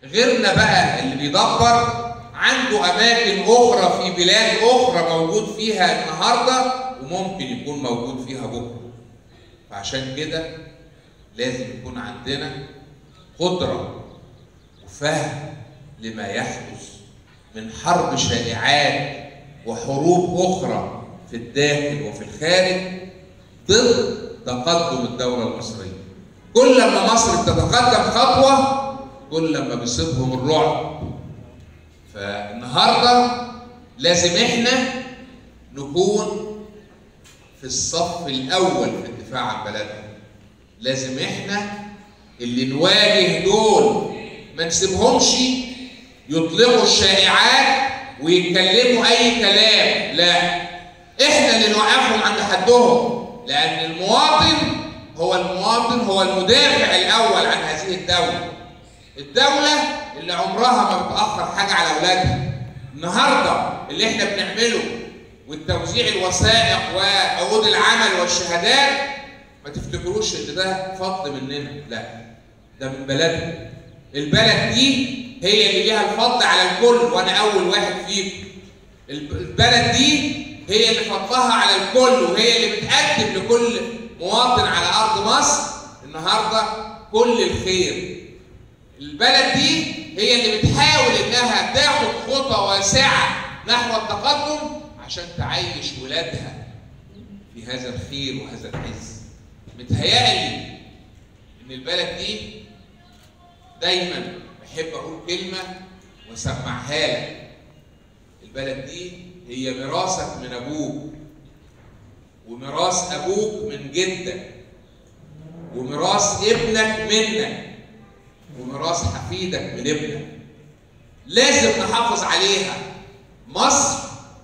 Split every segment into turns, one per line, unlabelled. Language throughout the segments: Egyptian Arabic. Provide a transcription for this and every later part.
غيرنا بقى اللي بيدبر عنده اماكن اخرى في بلاد اخرى موجود فيها النهارده وممكن يكون موجود فيها بكره فعشان كده لازم يكون عندنا قدره وفهم لما يحدث من حرب شائعات وحروب اخرى في الداخل وفي الخارج ضد تقدم الدوله المصريه كل ما مصر بتتقدم خطوه كل ما بيصيبهم الرعب فالنهارده لازم احنا نكون في الصف الاول في الدفاع عن بلدنا لازم احنا اللي نواجه دول ما نسيبهمش يطلقوا الشائعات ويتكلموا اي كلام لا احنا اللي نوقفهم عند حدهم لان المواطن هو المواطن هو المدافع الاول عن هذه الدوله الدوله اللي عمرها ما بتاخر حاجه على اولادها النهارده اللي احنا بنعمله والتوزيع الوثائق وعقود العمل والشهادات ما تفتكروش ان ده فضل مننا لا ده من بلدنا البلد دي هي اللي ليها الفضل على الكل وانا اول واحد فيكم البلد دي هي اللي فضلها على الكل وهي اللي بتقدم لكل مواطن على ارض مصر النهارده كل الخير البلد دي هي اللي بتحاول انها تاخد خطى واسعه نحو التقدم عشان تعيش ولادها في هذا الخير وهذا العز متهيألي ان البلد دي دايما بحب اقول كلمه واسمعها لك البلد دي هي ميراثك من ابوك وميراث ابوك من جدك وميراث ابنك منك وميراث حفيدك من ابنك لازم نحافظ عليها مصر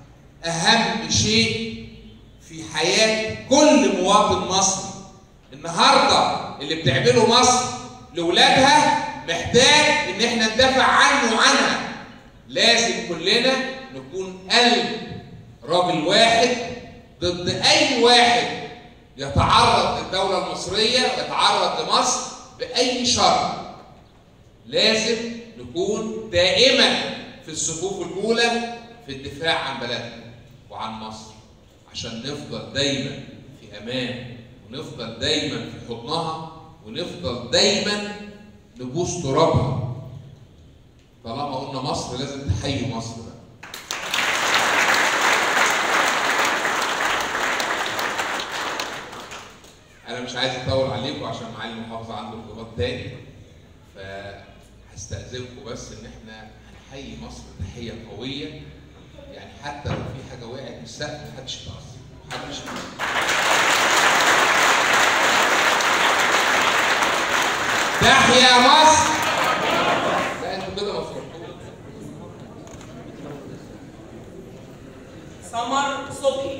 اهم شيء في حياه كل مواطن مصري النهارده اللي بتعمله مصر لاولادها محتاج ان احنا ندافع عنه وعنها لازم كلنا نكون قلب راجل واحد ضد اي واحد يتعرض للدوله المصريه ويتعرض لمصر باي شر لازم نكون دائما في الصفوف الاولى في الدفاع عن بلدنا وعن مصر عشان نفضل دايما في امان ونفضل دايما في حضنها ونفضل دايما نبوس ترابها طالما قلنا مصر لازم تحيوا مصر بقى انا مش عايز اطول عليكم عشان معالي المحافظه عنده ارتباط تاني فهستاذنكم بس ان احنا هنحيي مصر تحيه قويه يعني حتى لو في حاجه وقعت من السقف محدش يتاثر محدش تحيا مصر لا انتوا كده ما فرحتوش
سمر صبحي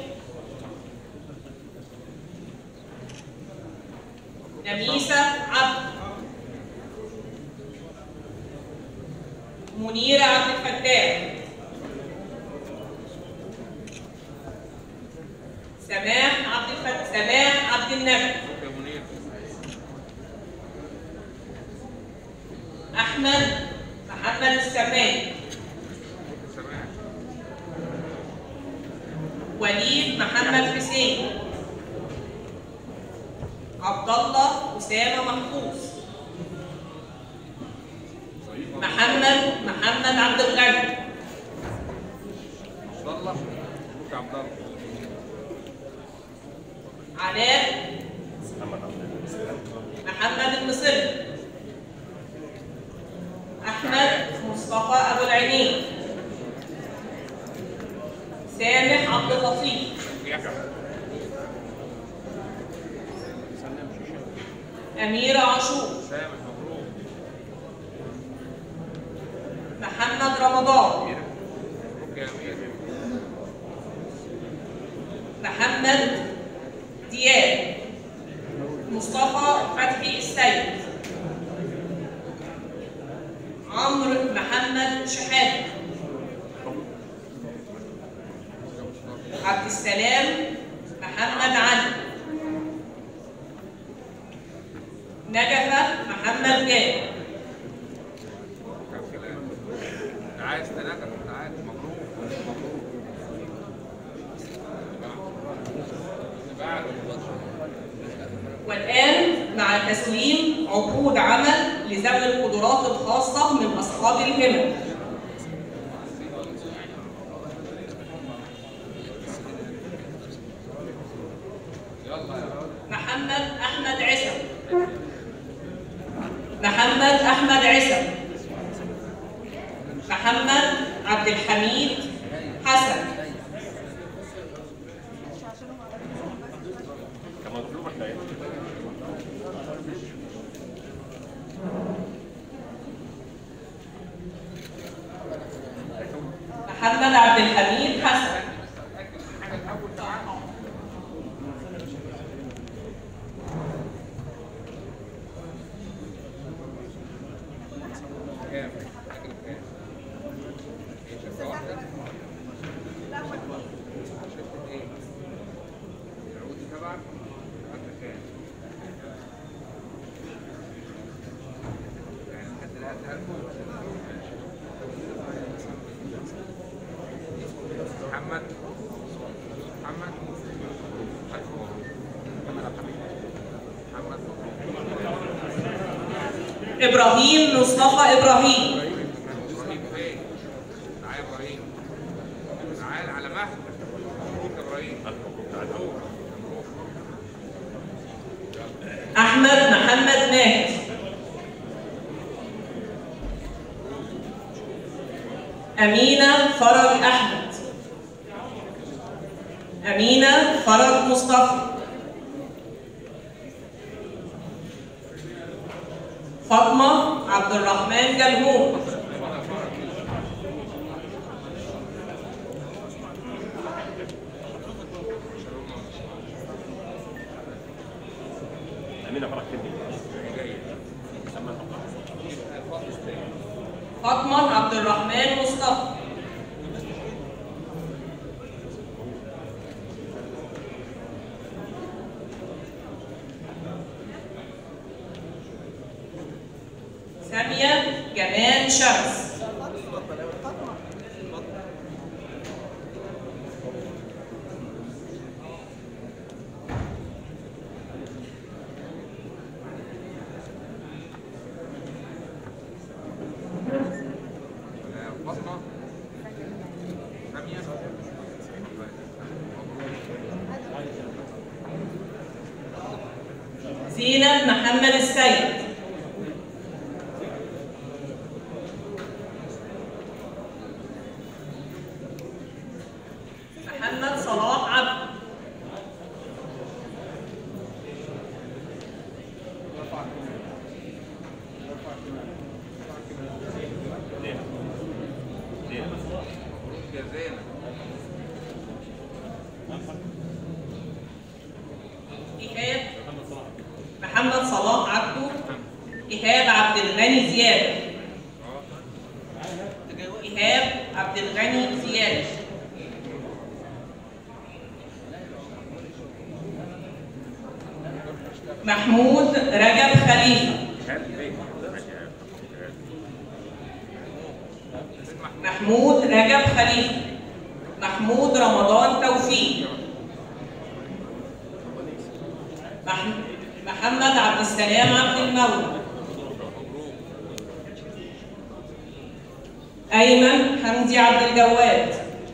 نميسة عبد منيرة عبد الفتاح سماح عبد الفتاح سماح عبد النبي أحمد محمد السمان وليد محمد حسين عبد الله أسامة محفوظ محمد محمد عبد الغني
عبد الله مبروك عبد الله
علاء محمد المصري أحمد مصطفى أبو العينين سامح عبد اللطيف أميرة عاشور
سامح مبروك
محمد رمضان
مبروك يا امير
محمد دياب مصطفى فتحي السيد عمرو محمد شحاتة عبد السلام محمد علي نجفة محمد جابر والآن مع تسليم عقود عمل لذوي القدرات الخاصة من أصحاب الهمم محمد أحمد عيسى محمد أحمد عيسى محمد عبد الحميد حسن
كمظلوم احنا
محمد عبد الحميد حسن
كام؟ اكل كام؟ ايه شفته واحده؟ شفت ايه؟ العود تبعك؟ اكل كام؟ يعني لحد دلوقتي ألف؟ محمد محمد ألف مبروك محمد عبد الحميد محمد مبروك
إبراهيم مصطفى إبراهيم
ابراهيم فين؟ تعال يا ابراهيم تعال على مهلك مبروك يا ابراهيم مبروك مبروك
أحمد محمد ماهر أمينة فرج أحمد أمينة فرج مصطفى فاطمة عبد الرحمن جلهوم
أمينة فرح كدي
فاطمة عبد الرحمن مصطفى سامية جمال شمس
فاطمه ساميه
زينب محمد السيد محمد صلاح عبد
مبروك يا زينب
إيهاب محمد صلاح عبده إيهاب عبد الغني زياد إيهاب عبد الغني زياد محمود رجب خليفة محمود رجب خليفة محمود رمضان توفيق مح- محمد عبد السلام عبد المولى أيمن حمدي عبد الجواد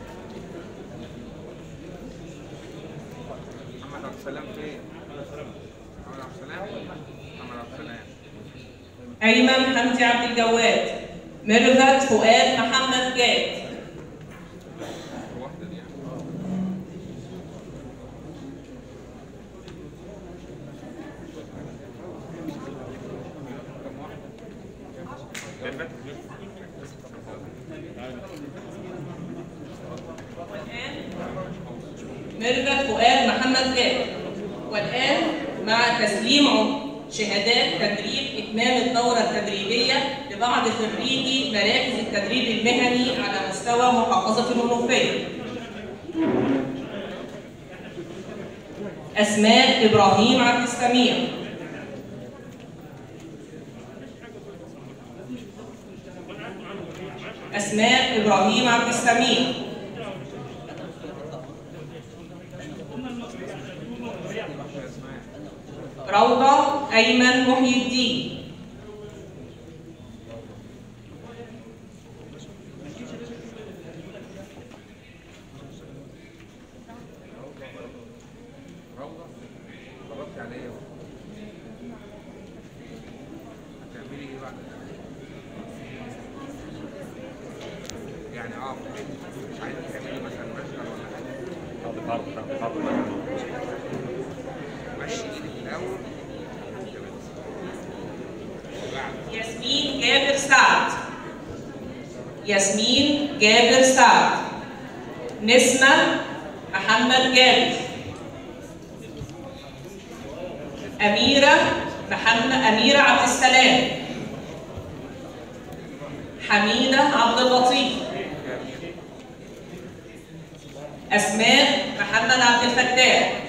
محمد عبد السلام فين؟ محمد عبد السلام محمد عبد السلام
أيمن حمدي عبد الجواد ميرفت فؤاد محمد جاد
واحده دي يعني
والآن ميرفت فؤاد محمد جاد والآن مع تسليم شهادات تدريب إتمام الدورة التدريبية لبعض خريجي مراكز التدريب المهني على مستوى محافظة المنوفية. أسماء إبراهيم عبد السميع أسماء إبراهيم عبد السميع روضة أيمن محي الدين
روضة ضربت عليا هتعملي ايه بعد يعني اه مش عايز تعملي مثلا مشهد ولا حاجه مشي ايدك الاول وبعد
ياسمين جابر سعد ياسمين جابر سعد نسمة محمد جابر أميرة محمد أميرة عبد السلام حميدة عبد اللطيف أسماء محمد عبد الفتاح